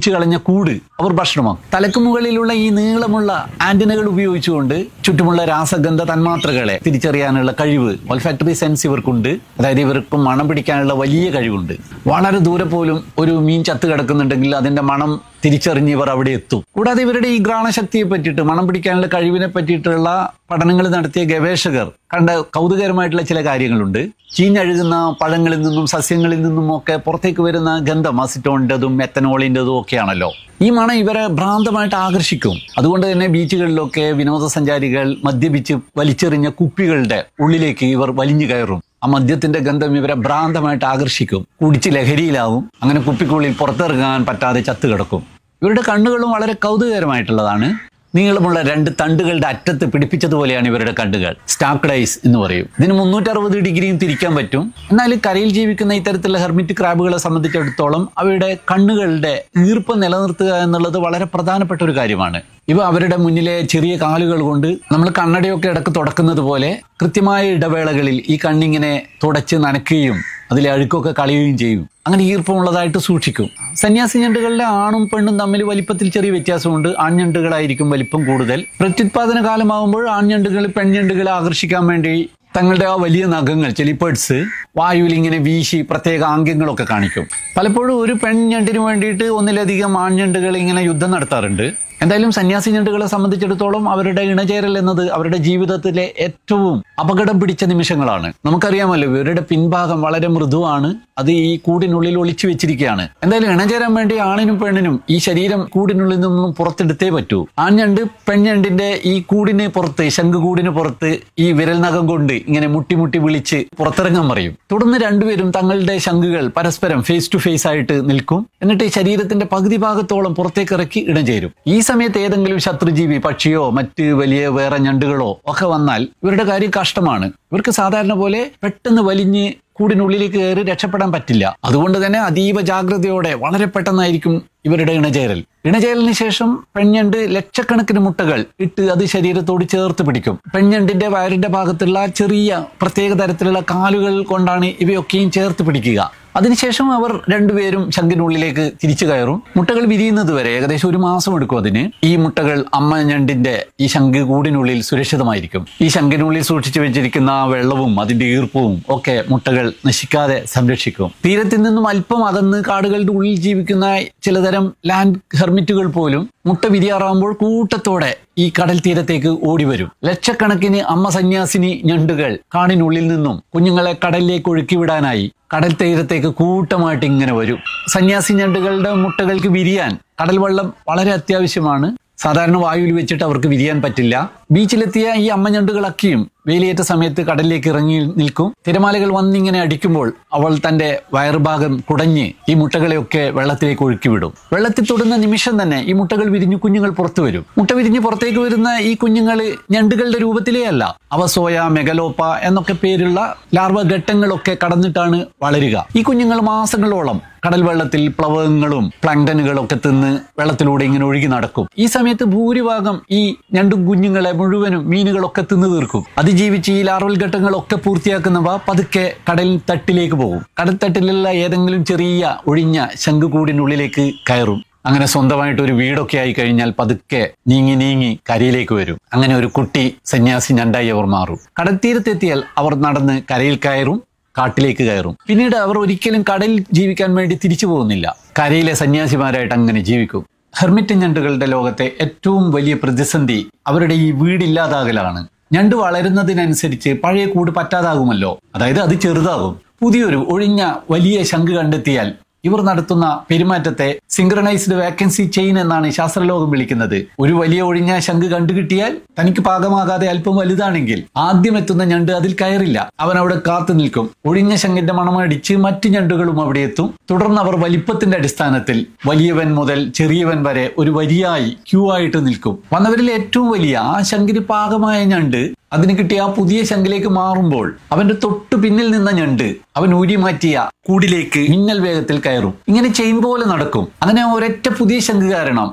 പൊളിച്ചു കളഞ്ഞ കൂട് അവർ ഭക്ഷണമാക്കും തലക്ക് മുകളിലുള്ള ഈ നീളമുള്ള ആന്റിനകൾ ഉപയോഗിച്ചുകൊണ്ട് ചുറ്റുമുള്ള രാസഗന്ധ തന്മാത്രകളെ തിരിച്ചറിയാനുള്ള കഴിവ് ഓൾഫാക്ടറി സെൻസ് ഇവർക്കുണ്ട് അതായത് ഇവർക്ക് മണം പിടിക്കാനുള്ള വലിയ കഴിവുണ്ട് വളരെ ദൂരെ പോലും ഒരു മീൻ ചത്ത് കിടക്കുന്നുണ്ടെങ്കിൽ അതിന്റെ മണം തിരിച്ചറിഞ്ഞ് ഇവർ അവിടെ എത്തും കൂടാതെ ഇവരുടെ ഈ ഘ്രാണശക്തിയെ പറ്റിയിട്ട് മണം പിടിക്കാനുള്ള കഴിവിനെ പറ്റിയിട്ടുള്ള പഠനങ്ങൾ നടത്തിയ ഗവേഷകർ കണ്ട കൗതുകരമായിട്ടുള്ള ചില കാര്യങ്ങളുണ്ട് ചീഞ്ഞഴുകുന്ന പഴങ്ങളിൽ നിന്നും സസ്യങ്ങളിൽ നിന്നും ഒക്കെ പുറത്തേക്ക് വരുന്ന ഗന്ധം അസിറ്റോണിൻ്റെതും മെത്തനോളിൻ്റെതും ഒക്കെയാണല്ലോ ഈ മണം ഇവരെ ഭ്രാന്തമായിട്ട് ആകർഷിക്കും അതുകൊണ്ട് തന്നെ ബീച്ചുകളിലൊക്കെ വിനോദസഞ്ചാരികൾ മദ്യപിച്ച് വലിച്ചെറിഞ്ഞ കുപ്പികളുടെ ഉള്ളിലേക്ക് ഇവർ വലിഞ്ഞു കയറും ആ മദ്യത്തിന്റെ ഗന്ധം ഇവരെ ഭ്രാന്തമായിട്ട് ആകർഷിക്കും കുടിച്ച് ലഹരിയിലാവും അങ്ങനെ കുപ്പിക്കുള്ളിൽ പുറത്തിറങ്ങാൻ പറ്റാതെ ചത്തുകിടക്കും ഇവരുടെ കണ്ണുകളും വളരെ കൗതുകകരമായിട്ടുള്ളതാണ് നീളമുള്ള രണ്ട് തണ്ടുകളുടെ അറ്റത്ത് പിടിപ്പിച്ചതുപോലെയാണ് ഇവരുടെ കണ്ണുകൾ സ്റ്റാക്ഡ് ഐസ് എന്ന് പറയും ഇതിന് മുന്നൂറ്ററുപത് ഡിഗ്രിയും തിരിക്കാൻ പറ്റും എന്നാൽ കരയിൽ ജീവിക്കുന്ന ഇത്തരത്തിലുള്ള ഹെർമിറ്റ് ക്രാബുകളെ സംബന്ധിച്ചിടത്തോളം അവയുടെ കണ്ണുകളുടെ ഈർപ്പം നിലനിർത്തുക എന്നുള്ളത് വളരെ പ്രധാനപ്പെട്ട ഒരു കാര്യമാണ് ഇവ അവരുടെ മുന്നിലെ ചെറിയ കാലുകൾ കൊണ്ട് നമ്മൾ കണ്ണടയൊക്കെ ഇടക്ക് തുടക്കുന്നത് പോലെ കൃത്യമായ ഇടവേളകളിൽ ഈ കണ്ണിങ്ങനെ തുടച്ച് നനയ്ക്കുകയും അതിലെ അഴുക്കൊക്കെ കളയുകയും ചെയ്യും അങ്ങനെ ഈർപ്പമുള്ളതായിട്ട് സൂക്ഷിക്കും സന്യാസി ഞണ്ടുകളുടെ ആണും പെണ്ണും തമ്മിൽ വലിപ്പത്തിൽ ചെറിയ വ്യത്യാസമുണ്ട് ആൺഞണ്ടുകളായിരിക്കും വലിപ്പം കൂടുതൽ പ്രത്യുത്പാദന കാലമാകുമ്പോൾ ആൺഞണ്ടുകൾ പെൺഞണ്ടുകളെ ആകർഷിക്കാൻ വേണ്ടി തങ്ങളുടെ ആ വലിയ നഖങ്ങൾ ചെലിപ്പേർട്സ് വായുവിൽ ഇങ്ങനെ വീശി പ്രത്യേക ആംഗ്യങ്ങളൊക്കെ കാണിക്കും പലപ്പോഴും ഒരു പെൺഞണ്ടിന് വേണ്ടിയിട്ട് ഒന്നിലധികം ആൺഞണ്ടുകൾ ഇങ്ങനെ യുദ്ധം നടത്താറുണ്ട് എന്തായാലും സന്യാസി ഞണ്ടുകളെ സംബന്ധിച്ചിടത്തോളം അവരുടെ ഇണചേരൽ എന്നത് അവരുടെ ജീവിതത്തിലെ ഏറ്റവും അപകടം പിടിച്ച നിമിഷങ്ങളാണ് നമുക്കറിയാമല്ലോ ഇവരുടെ പിൻഭാഗം വളരെ മൃദുവാണ് അത് ഈ കൂടിനുള്ളിൽ ഒളിച്ചു വെച്ചിരിക്കുകയാണ് എന്തായാലും ഇണചേരാൻ വേണ്ടി ആണിനും പെണ്ണിനും ഈ ശരീരം കൂടിനുള്ളിൽ നിന്നും പുറത്തെടുത്തേ പറ്റൂ ആൺഞണ്ട് പെൺഞണ്ടിന്റെ ഈ കൂടിന് പുറത്ത് ശംഖുകൂടിന് പുറത്ത് ഈ വിരൽ നഖം കൊണ്ട് ഇങ്ങനെ മുട്ടി മുട്ടി വിളിച്ച് പുറത്തിറങ്ങാൻ പറയും തുടർന്ന് രണ്ടുപേരും തങ്ങളുടെ ശംഖുകൾ പരസ്പരം ഫേസ് ടു ഫേസ് ആയിട്ട് നിൽക്കും എന്നിട്ട് ഈ ശരീരത്തിന്റെ പകുതി ഭാഗത്തോളം പുറത്തേക്ക് ഇറക്കി ഇടചേരും ഈ സമയത്ത് ഏതെങ്കിലും ശത്രുജീവി പക്ഷിയോ മറ്റ് വലിയ വേറെ ഞണ്ടുകളോ ഒക്കെ വന്നാൽ ഇവരുടെ കാര്യം കഷ്ടമാണ് ഇവർക്ക് സാധാരണ പോലെ പെട്ടെന്ന് വലിഞ്ഞ് കൂടിനുള്ളിലേക്ക് കയറി രക്ഷപ്പെടാൻ പറ്റില്ല അതുകൊണ്ട് തന്നെ അതീവ ജാഗ്രതയോടെ വളരെ പെട്ടെന്നായിരിക്കും ഇവരുടെ ഇണചേരൽ ഇണചേരലിന് ശേഷം പെൺഞണ്ട് ലക്ഷക്കണക്കിന് മുട്ടകൾ ഇട്ട് അത് ശരീരത്തോട് ചേർത്ത് പിടിക്കും പെൺഞണ്ടിന്റെ വയറിന്റെ ഭാഗത്തുള്ള ചെറിയ പ്രത്യേക തരത്തിലുള്ള കാലുകൾ കൊണ്ടാണ് ഇവയൊക്കെയും ചേർത്ത് പിടിക്കുക അതിനുശേഷം അവർ രണ്ടുപേരും ശംഖിനുള്ളിലേക്ക് തിരിച്ചു കയറും മുട്ടകൾ വിരിയുന്നത് വരെ ഏകദേശം ഒരു മാസം എടുക്കും അതിന് ഈ മുട്ടകൾ അമ്മ ഞണ്ടിന്റെ ഈ ശംഖ് കൂടിനുള്ളിൽ സുരക്ഷിതമായിരിക്കും ഈ ശംഖിനുള്ളിൽ സൂക്ഷിച്ചു വെച്ചിരിക്കുന്ന ആ വെള്ളവും അതിന്റെ ഈർപ്പവും ഒക്കെ മുട്ടകൾ നശിക്കാതെ സംരക്ഷിക്കും തീരത്തിൽ നിന്നും അല്പം അകന്ന് കാടുകളുടെ ഉള്ളിൽ ജീവിക്കുന്ന ചിലതരം ലാൻഡ് ഹെർമിറ്റുകൾ പോലും മുട്ട വിരിയാറാകുമ്പോൾ കൂട്ടത്തോടെ ഈ കടൽ തീരത്തേക്ക് ഓടി വരും ലക്ഷക്കണക്കിന് അമ്മ സന്യാസിനി ഞണ്ടുകൾ കാടിനുള്ളിൽ നിന്നും കുഞ്ഞുങ്ങളെ കടലിലേക്ക് ഒഴുക്കിവിടാനായി കടൽ തീരത്തേക്ക് കൂട്ടമായിട്ട് ഇങ്ങനെ വരും സന്യാസി ഞണ്ടുകളുടെ മുട്ടകൾക്ക് വിരിയാൻ കടൽ വെള്ളം വളരെ അത്യാവശ്യമാണ് സാധാരണ വായുവിൽ വെച്ചിട്ട് അവർക്ക് വിരിയാൻ പറ്റില്ല ബീച്ചിലെത്തിയ ഈ അമ്മഞ്ഞണ്ടുകളൊക്കെയും വേലിയേറ്റ സമയത്ത് കടലിലേക്ക് ഇറങ്ങി നിൽക്കും തിരമാലകൾ വന്നിങ്ങനെ അടിക്കുമ്പോൾ അവൾ തന്റെ വയറുഭാഗം കുടഞ്ഞ് ഈ മുട്ടകളെയൊക്കെ വെള്ളത്തിലേക്ക് ഒഴുക്കിവിടും വെള്ളത്തിൽ തൊടുന്ന നിമിഷം തന്നെ ഈ മുട്ടകൾ വിരിഞ്ഞ് കുഞ്ഞുങ്ങൾ പുറത്തു വരും മുട്ട വിരിഞ്ഞ് പുറത്തേക്ക് വരുന്ന ഈ കുഞ്ഞുങ്ങൾ ഞണ്ടുകളുടെ രൂപത്തിലേ അല്ല അവ സോയ മെഗലോപ്പ എന്നൊക്കെ പേരുള്ള ലാർവ ഘട്ടങ്ങളൊക്കെ കടന്നിട്ടാണ് വളരുക ഈ കുഞ്ഞുങ്ങൾ മാസങ്ങളോളം കടൽ വെള്ളത്തിൽ പ്ലവകങ്ങളും പ്ലാങ്ടനുകളും ഒക്കെ തിന്ന് വെള്ളത്തിലൂടെ ഇങ്ങനെ ഒഴുകി നടക്കും ഈ സമയത്ത് ഭൂരിഭാഗം ഈ ഞണ്ടും കുഞ്ഞുങ്ങളെ മുഴുവനും മീനുകളൊക്കെ തിന്നു തീർക്കും അതിജീവിച്ച് ഈ ലാർവൽ ഘട്ടങ്ങളൊക്കെ പൂർത്തിയാക്കുന്നവ പതുക്കെ കടൽ തട്ടിലേക്ക് പോകും കടൽ തട്ടിലുള്ള ഏതെങ്കിലും ചെറിയ ഒഴിഞ്ഞ ശംഖുകൂടിനുള്ളിലേക്ക് കയറും അങ്ങനെ സ്വന്തമായിട്ട് ഒരു വീടൊക്കെ ആയി കഴിഞ്ഞാൽ പതുക്കെ നീങ്ങി നീങ്ങി കരയിലേക്ക് വരും അങ്ങനെ ഒരു കുട്ടി സന്യാസി ഞണ്ടായി അവർ മാറും കടൽത്തീരത്തെത്തിയാൽ അവർ നടന്ന് കരയിൽ കയറും കാട്ടിലേക്ക് കയറും പിന്നീട് അവർ ഒരിക്കലും കടലിൽ ജീവിക്കാൻ വേണ്ടി തിരിച്ചു പോകുന്നില്ല കരയിലെ സന്യാസിമാരായിട്ട് അങ്ങനെ ജീവിക്കും ഹെർമിറ്റ് ഞണ്ടുകളുടെ ലോകത്തെ ഏറ്റവും വലിയ പ്രതിസന്ധി അവരുടെ ഈ വീടില്ലാതാകലാണ് ഞണ്ട് വളരുന്നതിനനുസരിച്ച് പഴയ കൂട് പറ്റാതാകുമല്ലോ അതായത് അത് ചെറുതാകും പുതിയൊരു ഒഴിഞ്ഞ വലിയ ശംഖ് കണ്ടെത്തിയാൽ ഇവർ നടത്തുന്ന പെരുമാറ്റത്തെ സിംഗ്രണൈസ്ഡ് വേക്കൻസി ചെയിൻ എന്നാണ് ശാസ്ത്രലോകം വിളിക്കുന്നത് ഒരു വലിയ ഒഴിഞ്ഞ ശംഖ് കണ്ടുകിട്ടിയാൽ തനിക്ക് പാകമാകാതെ അല്പം വലുതാണെങ്കിൽ ആദ്യം എത്തുന്ന ഞണ്ട് അതിൽ കയറില്ല അവൻ അവിടെ കാത്തു നിൽക്കും ഒഴിഞ്ഞ ശംഖിന്റെ മണമടിച്ച് മറ്റു ഞണ്ടുകളും അവിടെ എത്തും തുടർന്ന് അവർ വലിപ്പത്തിന്റെ അടിസ്ഥാനത്തിൽ വലിയവൻ മുതൽ ചെറിയവൻ വരെ ഒരു വരിയായി ക്യൂ ആയിട്ട് നിൽക്കും വന്നവരിൽ ഏറ്റവും വലിയ ആ ശംഖിന് പാകമായ ഞണ്ട് അതിന് കിട്ടിയ ആ പുതിയ ശംഖിലേക്ക് മാറുമ്പോൾ അവന്റെ തൊട്ടു പിന്നിൽ നിന്ന ഞണ്ട് അവൻ ഊരി മാറ്റിയ കൂടിലേക്ക് മിന്നൽ വേഗത്തിൽ കയറും ഇങ്ങനെ ചെയിൻ പോലെ നടക്കും അങ്ങനെ ഒരൊറ്റ പുതിയ ശംഖ് കാരണം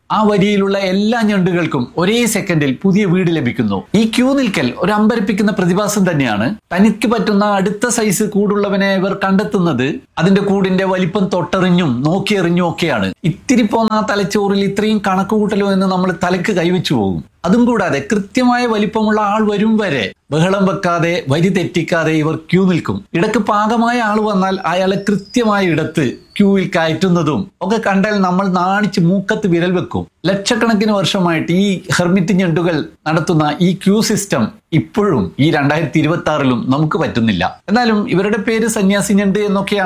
ആ വരിയിലുള്ള എല്ലാ ഞണ്ടുകൾക്കും ഒരേ സെക്കൻഡിൽ പുതിയ വീട് ലഭിക്കുന്നു ഈ ക്യൂ നിൽക്കൽ ഒരു അമ്പരപ്പിക്കുന്ന പ്രതിഭാസം തന്നെയാണ് തനിക്ക് പറ്റുന്ന അടുത്ത സൈസ് കൂടുള്ളവനെ ഇവർ കണ്ടെത്തുന്നത് അതിന്റെ കൂടിന്റെ വലിപ്പം തൊട്ടെറിഞ്ഞും നോക്കിയെറിഞ്ഞും ഒക്കെയാണ് ഇത്തിരി പോന്ന ആ തലച്ചോറിൽ ഇത്രയും കണക്കുകൂട്ടലോ എന്ന് നമ്മൾ തലക്ക് കൈവച്ചു പോകും അതും കൂടാതെ കൃത്യമായ വലിപ്പമുള്ള ആൾ വരും വരെ ബഹളം വെക്കാതെ വരി തെറ്റിക്കാതെ ഇവർ ക്യൂ നിൽക്കും ഇടക്ക് പാകമായ ആൾ വന്നാൽ അയാളെ കൃത്യമായ ഇടത്ത് ക്യൂവിൽ കയറ്റുന്നതും ഒക്കെ കണ്ടാൽ നമ്മൾ നാണിച്ച് മൂക്കത്ത് വിരൽ വെക്കും ലക്ഷക്കണക്കിന് വർഷമായിട്ട് ഈ ഹെർമിറ്റ് ഞണ്ടുകൾ നടത്തുന്ന ഈ ക്യൂ സിസ്റ്റം ഇപ്പോഴും ഈ രണ്ടായിരത്തി ഇരുപത്തി ആറിലും നമുക്ക് പറ്റുന്നില്ല എന്നാലും ഇവരുടെ പേര് സന്യാസി ഞണ്ട് എന്നൊക്കെയാണ്